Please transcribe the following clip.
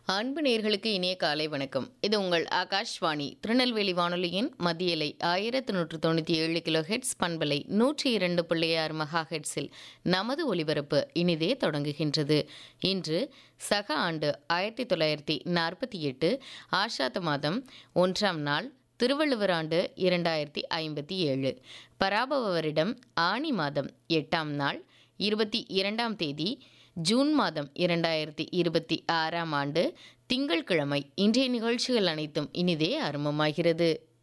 அன்பு நேர்களுக்கு இனிய காலை வணக்கம் இது உங்கள் ஆகாஷ்வாணி திருநெல்வேலி வானொலியின் மத்தியலை ஆயிரத்து நூற்று தொண்ணூற்றி ஏழு கிலோ ஹெட்ஸ் பண்பலை நூற்றி இரண்டு புள்ளி ஆறு மெகா ஹெட்ஸில் நமது ஒலிபரப்பு இனிதே தொடங்குகின்றது இன்று சக ஆண்டு ஆயிரத்தி தொள்ளாயிரத்தி நாற்பத்தி எட்டு ஆஷாத மாதம் ஒன்றாம் நாள் திருவள்ளுவர் ஆண்டு இரண்டாயிரத்தி ஐம்பத்தி ஏழு பராபவ வருடம் ஆணி மாதம் எட்டாம் நாள் இருபத்தி இரண்டாம் தேதி ஜூன் மாதம் இரண்டாயிரத்தி இருபத்தி ஆறாம் ஆண்டு திங்கட்கிழமை இன்றைய நிகழ்ச்சிகள் அனைத்தும் இனிதே ஆரம்பமாகிறது